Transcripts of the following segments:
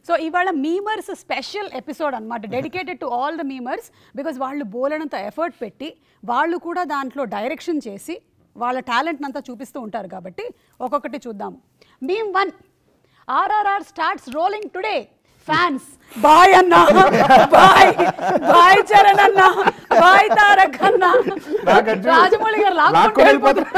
So ఇవాళ memers special episode అన్నమాట dedicated to all the memers because వాళ్ళు బోలెడంత ఎఫర్ట్ పెట్టి వాళ్ళు కూడా దాంట్లో డైరెక్షన్ చేసి వాళ్ళ టాలెంట్ అంతా చూపిస్తూ ఉంటారు కాబట్టి ఒక్కొక్కటి చూద్దాము meme one RRR starts rolling today fans boy అన్న బాయ్ బాయ్ చరణ్ అన్న బాయ్ తారక్ అన్న నాకంటే రాజమౌళి గారు లాక్కొని లాక్కొని వెళ్ళిపోతారు.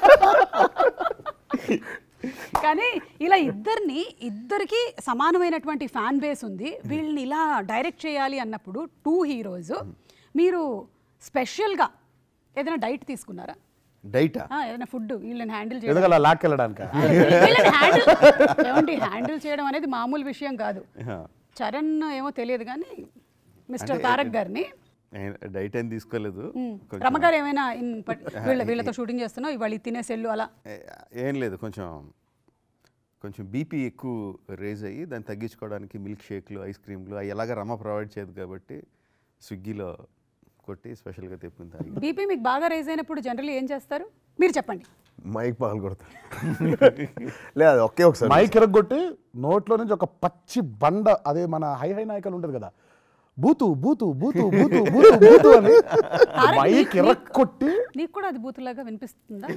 కానీ ఇలా ఇద్దరిని ఇద్దరికి సమానమైనటువంటి ఫ్యాన్ బేస్ ఉంది వీళ్ళని ఇలా డైరెక్ట్ చేయాలి అన్నప్పుడు టూ హీరోస్ మీరు స్పెషల్గా ఏదైనా డైట్ తీసుకున్నారా డైటా ఆ, ఏదైనా ఫుడ్ వీళ్ళని హ్యాండిల్ చేయడం ఎదగల లాక్కెళ్ళడానిక వీళ్ళని హ్యాండిల్ ఏమండి హ్యాండిల్ చేయడం అనేది మామూలు విషయం కాదు చరణ్ ఏమో తెలియదు కానీ మిస్టర్ తారక్ గారిని డైట్ ఏం తీసుకోలేదు కొంచెం రమగారు ఏమైనా ఇన్ పట్- వీళ్ళ వీళ్ళతో షూటింగ్ చేస్తున్నావు ఇవాళ ఇది తినే సెల్లు అలా ఏ- ఏం లేదు కొంచెం కొంచెం బీపీ ఎక్కువ రేజ్ అయ్యి దాన్ని తగ్గించుకోవడానికి మిల్క్ షేక్లు ఐస్ క్రీమ్లు అవి ఎలాగ రమ ప్రొవైడ్ చేయదు కాబట్టి స్విగ్గీలో కొట్టి స్పెషల్గా తెప్పుకుని తాగి బీపీ మీకు బాగా రైజ్ అయినప్పుడు జనరల్లీ ఏం చేస్తారు మీరు చెప్పండి మైక్ పగలు కొడతాను లేదు అది ఒకే ఒకసారి మైక్ ఎరగొట్టి నోట్లో నుంచి ఒక పచ్చి బండ అదే మన హై హై నాయకులు ఉంటుంది కదా బూతు బూతు బూతు బూతు బూతు బూతు అని మైక్ ఎరక్కొట్టి నీకు కూడా అది బూతులాగా వినిపిస్తుందా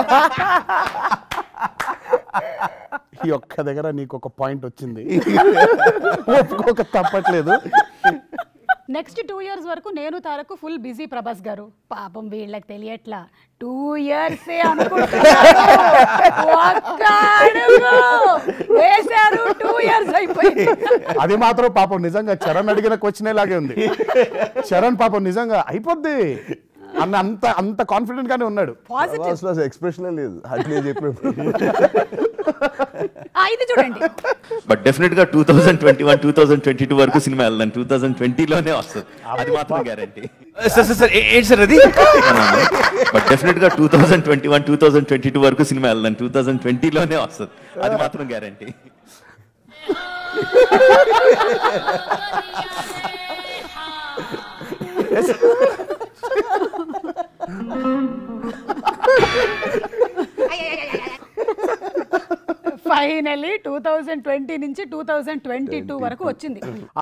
ఈ ఒక్క దగ్గర నీకు ఒక పాయింట్ వచ్చింది ఒప్పుకోక తప్పట్లేదు నెక్స్ట్ టూ ఇయర్స్ వరకు నేను తారకు ఫుల్ బిజీ ప్రభాస్ గారు పాపం వీళ్ళకి తెలియట్లా టూ ఇయర్స్ వేశారు టూ ఇయర్స్ అయిపోయింది అది మాత్రం పాపం నిజంగా చరణ్ అడిగిన క్వశ్చన్ లాగే ఉంది చరణ్ పాపం నిజంగా అయిపోద్ది అన్న అంత అంత కాన్ఫిడెంట్ గానే ఉన్నాడు పాజిటివ్ అసలు అసలు ఎక్స్ప్రెషన్ లేదు అట్లే చెప్పినప్పుడు ఇది చూడండి బట్ డెఫినెట్ గా two thousand twenty one two thousand twenty two వరకు సినిమా వెళ్దాం టూ థౌసండ్ ట్వంటీలోనే వస్తుంది అది మాత్రం గ్యారంటీ సార్ సార్ సార్ ఏంటి సార్ అది బట్ డెఫినెట్ గా two thousand twenty one two thousand twenty two వరకు సినిమా వెళ్దాం టూ థౌసండ్ ట్వంటీలోనే వస్తుంది అది మాత్రం guarantee finally two thousand twenty నుంచి టూ థౌజండ్ ట్వంటీ టూ వరకు వచ్చింది